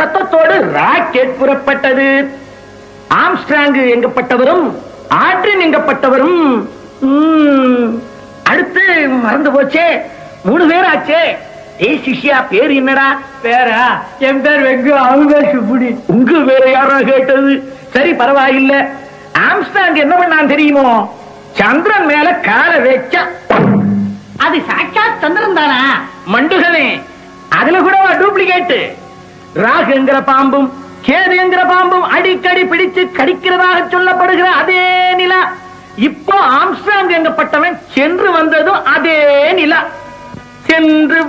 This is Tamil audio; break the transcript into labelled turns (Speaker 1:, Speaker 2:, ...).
Speaker 1: சத்தத்தோடு ராக்கெட் புறப்பட்டது ஆம்ஸ்ட்ராங் எங்கப்பட்டவரும் ஆட்ரின் எங்கப்பட்டவரும் ம், அடுத்து மறந்து போச்சே மூணு பேர் ஆச்சே ஏய் சிஷ்யா பேர் என்னடா
Speaker 2: பேரா என் பேர் வெங்கு அவங்க சுப்புடி
Speaker 1: உங்க வேற யாரா கேட்டது சரி பரவாயில்ல ஆம்ஸ்டாங் என்ன பண்ணான் தெரியுமோ சந்திரன் மேல காலை வச்சா
Speaker 2: அது சாட்சாத் சந்திரன் தானா
Speaker 1: மண்டுகனே அதுல கூட டூப்ளிகேட் ராகுங்கிற பாம்பும் கேதுங்கிற பாம்பும் அடிக்கடி பிடிச்சு கடிக்கிறதாக சொல்லப்படுகிற அதே நிலா இப்போ ஆம்ஸ்டாங் எங்கப்பட்டவன் சென்று வந்ததும் அதே நிலா சென்று